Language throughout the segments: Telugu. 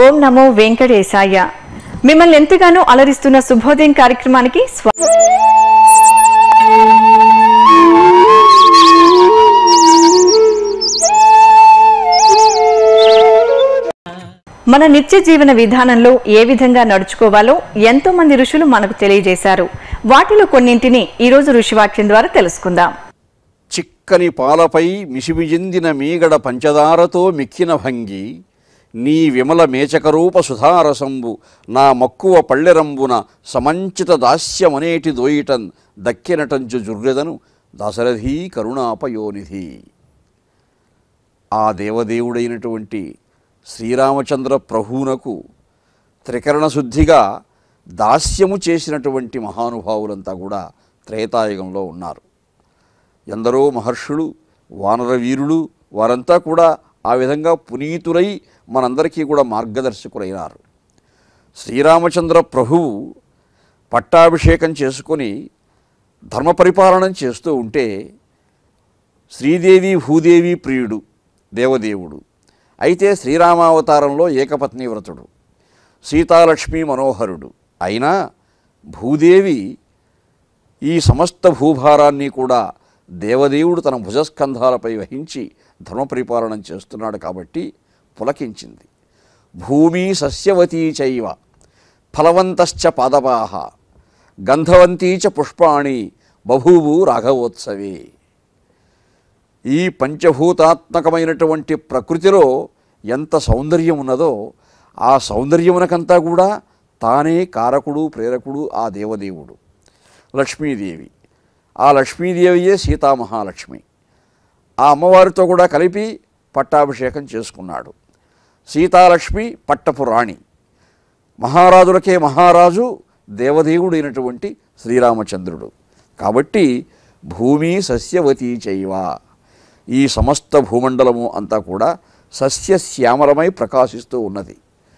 ఓం నమో వెంకటేశాయ మిమ్మల్ని ఎంతగానో అలరిస్తున్న శుభోదయం కార్యక్రమానికి స్వా మన నిత్య జీవన విధానంలో ఏ విధంగా నడుచుకోవాలో ఎంతో మంది ఋషులు మనకు తెలియజేశారు వాటిలో కొన్నింటిని ఈరోజు ఋషివాక్యం ద్వారా తెలుసుకుందాం చిక్కని పాలపై మిసిమిజెందిన మీగడ పంచదారతో మిక్కిన భంగి నీ విమల మేచకరూప సుధారసంబు నా మక్కువ పళ్ళెరంబున సమంచిత దాస్యమనేటి దోయిటన్ దక్కినటంచు జుర్రెదను దశరథీ కరుణాపయోనిధి ఆ దేవదేవుడైనటువంటి శ్రీరామచంద్ర ప్రభువునకు త్రికరణ శుద్ధిగా దాస్యము చేసినటువంటి మహానుభావులంతా కూడా త్రేతాయుగంలో ఉన్నారు ఎందరో మహర్షులు వానర వీరులు వారంతా కూడా ఆ విధంగా పునీతులై మనందరికీ కూడా మార్గదర్శకులైనారు శ్రీరామచంద్ర ప్రభువు పట్టాభిషేకం చేసుకొని ధర్మ పరిపాలనం చేస్తూ ఉంటే శ్రీదేవి భూదేవి ప్రియుడు దేవదేవుడు అయితే శ్రీరామావతారంలో ఏకపత్ని వ్రతుడు సీతాలక్ష్మి మనోహరుడు అయినా భూదేవి ఈ సమస్త భూభారాన్ని కూడా దేవదేవుడు తన భుజస్కంధాలపై వహించి ధర్మ పరిపాలనం చేస్తున్నాడు కాబట్టి పులకించింది భూమి సస్యవతీ చైవ ఫలవంతశ్చ పాదపాహ గంధవంతీ చ పుష్పాణి బభూవు రాఘవోత్సవే ఈ పంచభూతాత్మకమైనటువంటి ప్రకృతిలో ఎంత సౌందర్యం ఉన్నదో ఆ సౌందర్యమునకంతా కూడా తానే కారకుడు ప్రేరకుడు ఆ దేవదేవుడు లక్ష్మీదేవి ఆ లక్ష్మీదేవియే సీతామహాలక్ష్మి ఆ అమ్మవారితో కూడా కలిపి పట్టాభిషేకం చేసుకున్నాడు సీతాలక్ష్మి పట్టపు రాణి మహారాజులకే మహారాజు దేవదేవుడైనటువంటి శ్రీరామచంద్రుడు కాబట్టి భూమి సస్యవతీ చైవ ఈ సమస్త భూమండలము అంతా కూడా సస్యశ్యామలమై ప్రకాశిస్తూ ఉన్నది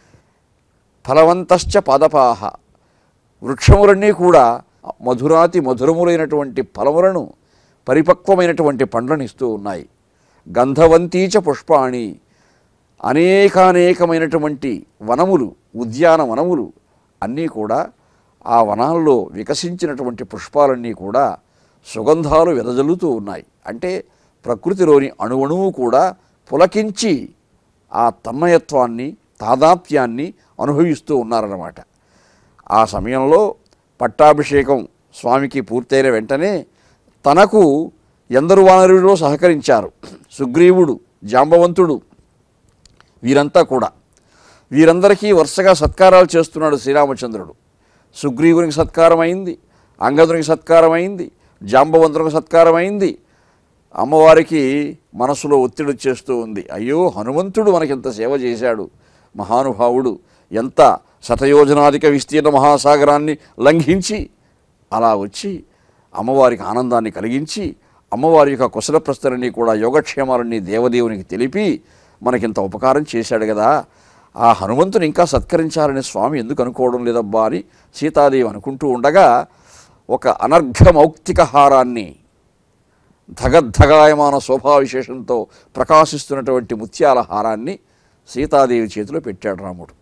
ఫలవంతశ్చ పదపాహ వృక్షములన్నీ కూడా మధురాతి మధురములైనటువంటి ఫలములను పరిపక్వమైనటువంటి పండ్లను ఇస్తూ ఉన్నాయి గంధవంతీచ పుష్పాణి అనేకానేకమైనటువంటి వనములు ఉద్యాన వనములు అన్నీ కూడా ఆ వనాల్లో వికసించినటువంటి పుష్పాలన్నీ కూడా సుగంధాలు వెదజల్లుతూ ఉన్నాయి అంటే ప్రకృతిలోని అణువణువు కూడా పులకించి ఆ తన్మయత్వాన్ని తాదాత్యాన్ని అనుభవిస్తూ ఉన్నారన్నమాట ఆ సమయంలో పట్టాభిషేకం స్వామికి పూర్తయిన వెంటనే తనకు ఎందరు వానరులో సహకరించారు సుగ్రీవుడు జాంబవంతుడు వీరంతా కూడా వీరందరికీ వరుసగా సత్కారాలు చేస్తున్నాడు శ్రీరామచంద్రుడు సుగ్రీవునికి సత్కారం అయింది అంగదునికి సత్కారం అయింది జాంబవంతునికి సత్కారం అయింది అమ్మవారికి మనసులో ఒత్తిడి వచ్చేస్తూ ఉంది అయ్యో హనుమంతుడు మనకింత సేవ చేశాడు మహానుభావుడు ఎంత శతయోజనాధిక విస్తీర్ణ మహాసాగరాన్ని లంఘించి అలా వచ్చి అమ్మవారికి ఆనందాన్ని కలిగించి అమ్మవారి యొక్క కుశల ప్రశ్నలన్నీ కూడా యోగక్షేమాలన్నీ దేవదేవునికి తెలిపి మనకింత ఉపకారం చేశాడు కదా ఆ హనుమంతుని ఇంకా సత్కరించాలని స్వామి ఎందుకు అనుకోవడం లేదబ్బా అని సీతాదేవి అనుకుంటూ ఉండగా ఒక అనర్ఘ మౌక్తిక హారాన్ని ధగద్ధగాయమాన శోభావిశేషంతో ప్రకాశిస్తున్నటువంటి ముత్యాల హారాన్ని సీతాదేవి చేతిలో పెట్టాడు రాముడు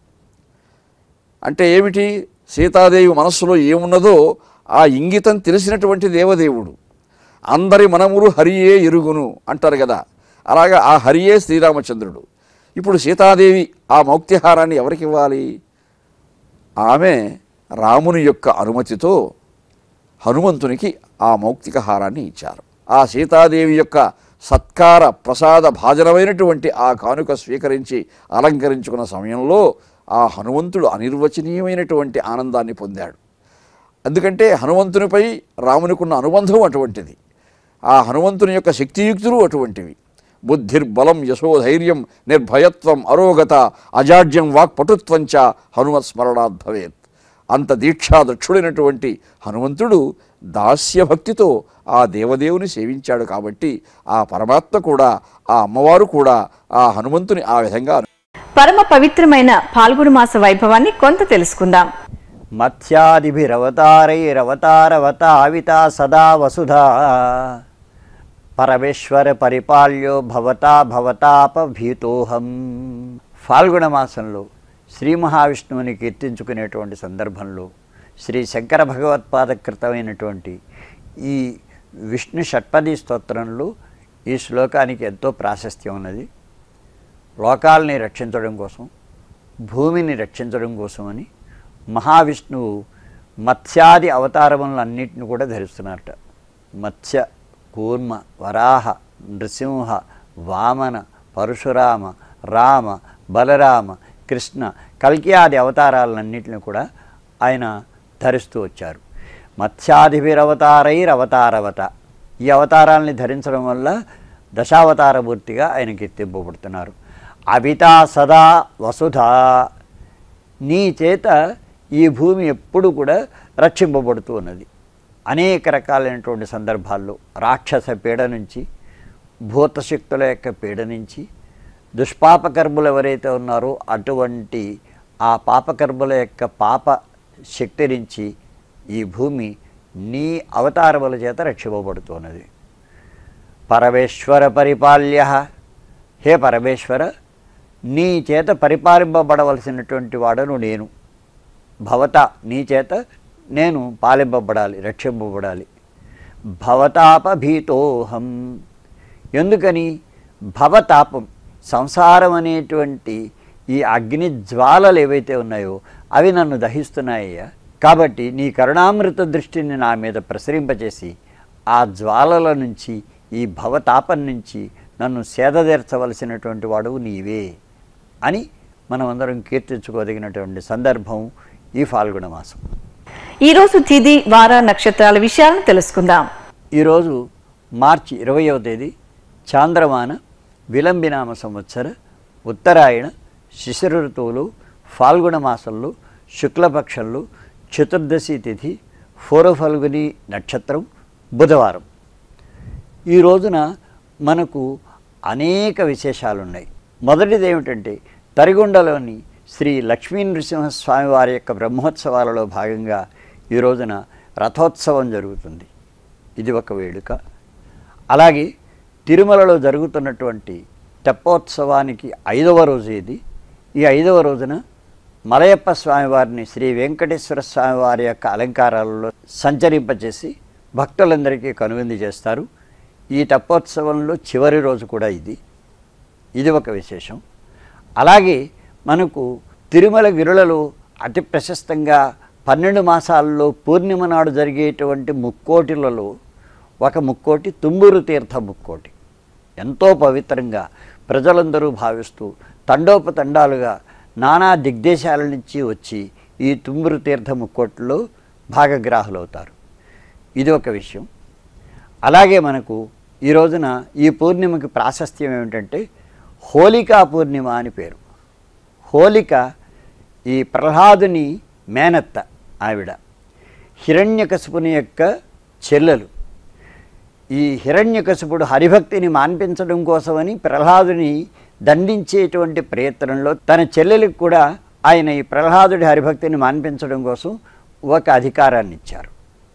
అంటే ఏమిటి సీతాదేవి మనస్సులో ఏమున్నదో ఆ ఇంగితం తెలిసినటువంటి దేవదేవుడు అందరి మనములు హరియే ఎరుగును అంటారు కదా అలాగా ఆ హరియే శ్రీరామచంద్రుడు ఇప్పుడు సీతాదేవి ఆ మౌక్తిహారాన్ని ఎవరికి ఇవ్వాలి ఆమె రాముని యొక్క అనుమతితో హనుమంతునికి ఆ మౌక్తిక హారాన్ని ఇచ్చారు ఆ సీతాదేవి యొక్క సత్కార ప్రసాద భాజనమైనటువంటి ఆ కానుక స్వీకరించి అలంకరించుకున్న సమయంలో ఆ హనుమంతుడు అనిర్వచనీయమైనటువంటి ఆనందాన్ని పొందాడు ఎందుకంటే హనుమంతునిపై రామునికున్న అనుబంధం అటువంటిది ఆ హనుమంతుని యొక్క శక్తియుక్తులు అటువంటివి బుద్ధిర్బలం యశోధైర్యం నిర్భయత్వం అరోగత అజాడ్యం వాక్పటుత్వంచ హనుమత్ స్మరణాత్ భవేత్ అంత దీక్షాదక్షుడైనటువంటి హనుమంతుడు దాస్యభక్తితో ఆ దేవదేవుని సేవించాడు కాబట్టి ఆ పరమాత్మ కూడా ఆ అమ్మవారు కూడా ఆ హనుమంతుని ఆ విధంగా పరమ పవిత్రమైన పాల్గొన మాస వైభవాన్ని కొంత తెలుసుకుందాం మత్స్యాదిభిరవతారైరవతారవతావితా సదా వసుధా పరమేశ్వర పరిపాల్యో భవతా భవతాపభీతోహం ఫాల్గుణ మాసంలో శ్రీ మహావిష్ణువుని కీర్తించుకునేటువంటి సందర్భంలో శ్రీ శంకర భగవత్పాదకృతమైనటువంటి ఈ విష్ణు షట్పది స్తోత్రంలో ఈ శ్లోకానికి ఎంతో ప్రాశస్త్యం ఉన్నది లోకాల్ని రక్షించడం కోసం భూమిని రక్షించడం కోసమని మహావిష్ణువు మత్స్యాది అవతారములన్నింటిని కూడా ధరిస్తున్నారట మత్స్య కూర్మ వరాహ నృసింహ వామన పరశురామ రామ బలరామ కృష్ణ కల్కి ఆది అవతారాలన్నింటిని కూడా ఆయన ధరిస్తూ వచ్చారు మత్స్యాదిభిరవతారైరవతారవత ఈ అవతారాల్ని ధరించడం వల్ల దశావతారమూర్తిగా ఆయన కీర్తింపబడుతున్నారు అభితా సదా వసుధా నీ చేత ఈ భూమి ఎప్పుడు కూడా రక్షింపబడుతూ ఉన్నది అనేక రకాలైనటువంటి సందర్భాల్లో రాక్షస పీడ నుంచి భూతశక్తుల యొక్క పీడ నుంచి దుష్పాపకర్ములు ఎవరైతే ఉన్నారో అటువంటి ఆ పాపకర్ముల యొక్క పాప శక్తి నుంచి ఈ భూమి నీ అవతారముల చేత రక్షింపబడుతున్నది పరమేశ్వర పరిపాల్య హే పరమేశ్వర నీ చేత పరిపాలింపబడవలసినటువంటి వాడను నేను భవత నీ చేత నేను పాలింపబడాలి రక్షింపబడాలి భవతాపభీతోహం ఎందుకని భవతాపం సంసారం అనేటువంటి ఈ అగ్ని జ్వాలలు ఏవైతే ఉన్నాయో అవి నన్ను దహిస్తున్నాయ్యా కాబట్టి నీ కరుణామృత దృష్టిని నా మీద ప్రసరింపచేసి ఆ జ్వాలల నుంచి ఈ భవతాపం నుంచి నన్ను సేదతీర్చవలసినటువంటి వాడు నీవే అని మనమందరం కీర్తించుకోదగినటువంటి సందర్భం ఈ ఫాల్గుణ మాసం ఈరోజు తిథి వార నక్షత్రాల విషయాలను తెలుసుకుందాం ఈరోజు మార్చి ఇరవయవ తేదీ చాంద్రమాన విలంబినామ సంవత్సర ఉత్తరాయణ శిశిర ఋతువులు ఫాల్గుణ మాసంలో శుక్లపక్షంలో చతుర్దశి తిథి ఫోరఫల్గుని నక్షత్రం బుధవారం ఈ రోజున మనకు అనేక విశేషాలు ఉన్నాయి మొదటిది ఏమిటంటే తరిగొండలోని శ్రీ లక్ష్మీ నృసింహస్వామి వారి యొక్క బ్రహ్మోత్సవాలలో భాగంగా ఈ రోజున రథోత్సవం జరుగుతుంది ఇది ఒక వేడుక అలాగే తిరుమలలో జరుగుతున్నటువంటి తెప్పోత్సవానికి ఐదవ రోజు ఇది ఈ ఐదవ రోజున మలయప్ప స్వామివారిని శ్రీ వెంకటేశ్వర స్వామివారి యొక్క అలంకారాలలో సంచరింపచేసి భక్తులందరికీ కనువిందు చేస్తారు ఈ తెప్పోత్సవంలో చివరి రోజు కూడా ఇది ఇది ఒక విశేషం అలాగే మనకు తిరుమల గిరులలో అతి ప్రశస్తంగా పన్నెండు మాసాల్లో పూర్ణిమ నాడు జరిగేటువంటి ముక్కోటిలలో ఒక ముక్కోటి తుంబూరు తీర్థ ముక్కోటి ఎంతో పవిత్రంగా ప్రజలందరూ భావిస్తూ తండోపతండాలుగా నానా దిగ్దేశాల నుంచి వచ్చి ఈ తుంబురు తీర్థ ముక్కోటిలో భాగగ్రాహులవుతారు ఇది ఒక విషయం అలాగే మనకు ఈ రోజున ఈ పూర్ణిమకి ప్రాశస్త్యం ఏమిటంటే హోలికా పూర్ణిమ అని పేరు హోలిక ఈ ప్రహ్లాదుని మేనత్త ఆవిడ హిరణ్యకశిపుని యొక్క చెల్లెలు ఈ హిరణ్యకశిపుడు హరిభక్తిని మాన్పించడం కోసమని ప్రహ్లాదుని దండించేటువంటి ప్రయత్నంలో తన చెల్లెలకు కూడా ఆయన ఈ ప్రహ్లాదుడి హరిభక్తిని మాన్పించడం కోసం ఒక అధికారాన్ని ఇచ్చారు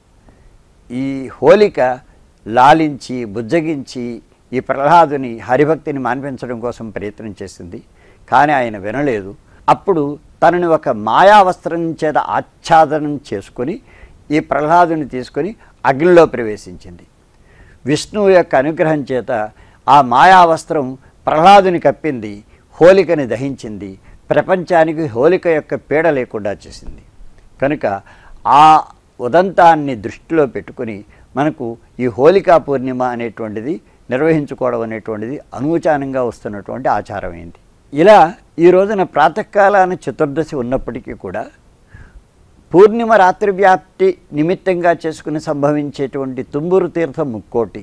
ఈ హోలిక లాలించి బుజ్జగించి ఈ ప్రహ్లాదుని హరిభక్తిని మాన్పించడం కోసం ప్రయత్నం చేసింది కానీ ఆయన వినలేదు అప్పుడు తనని ఒక మాయావస్త్రం చేత ఆచ్ఛాదనం చేసుకొని ఈ ప్రహ్లాదుని తీసుకొని అగ్నిలో ప్రవేశించింది విష్ణువు యొక్క అనుగ్రహం చేత ఆ మాయావస్త్రం ప్రహ్లాదుని కప్పింది హోలికని దహించింది ప్రపంచానికి హోలిక యొక్క పీడ లేకుండా చేసింది కనుక ఆ ఉదంతాన్ని దృష్టిలో పెట్టుకుని మనకు ఈ హోలికా పూర్ణిమ అనేటువంటిది నిర్వహించుకోవడం అనేటువంటిది అనూచానంగా వస్తున్నటువంటి ఆచారమైంది ఇలా ఈ రోజున ప్రాతకాలాన చతుర్దశి ఉన్నప్పటికీ కూడా పూర్ణిమ రాత్రి వ్యాప్తి నిమిత్తంగా చేసుకుని సంభవించేటువంటి తుంబురు తీర్థం ముక్కోటి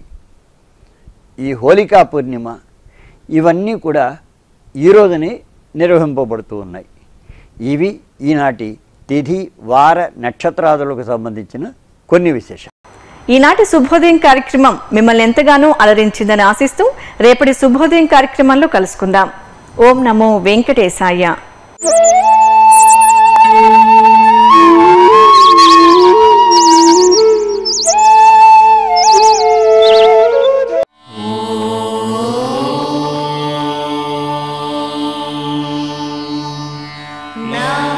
ఈ హోలికా పూర్ణిమ ఇవన్నీ కూడా ఈ రోజునే నిర్వహింపబడుతూ ఉన్నాయి ఇవి ఈనాటి తిథి వార నక్షత్రాదులకు సంబంధించిన కొన్ని విశేషాలు ఈనాటి శుభోదయం కార్యక్రమం మిమ్మల్ని ఎంతగానో అలరించిందని ఆశిస్తూ రేపటి శుభోదయం కార్యక్రమంలో కలుసుకుందాం ఓం నమో వెంకటేశాయ నా